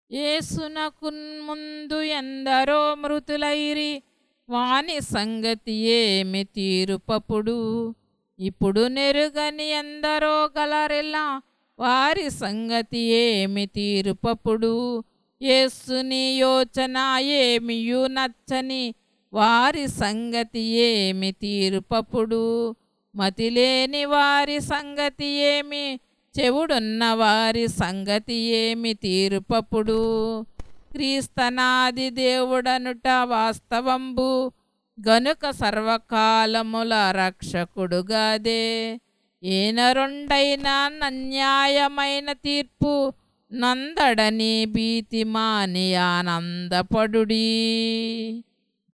ఏసునకు ముందు ఎందరో మృతులైరి వాని సంగతి ఏమి తీరుపప్పుడు ఇప్పుడు నెరుగని ఎందరో గలరెలా వారి సంగతి ఏమి తీరుపప్పుడు యేసుని యోచన ఏమియు నచ్చని వారి సంగతి ఏమి తీరుపప్పుడు మతిలేని వారి సంగతి ఏమి చెవుడున్న వారి సంగతి ఏమి తీరుపప్పుడు క్రీస్తనాది దేవుడనుట వాస్తవంబు గనుక సర్వకాలముల రక్షకుడుగాదే ఏనరుండైన నన్యాయమైన తీర్పు నందడని భీతి మాని ఆనందపడుడి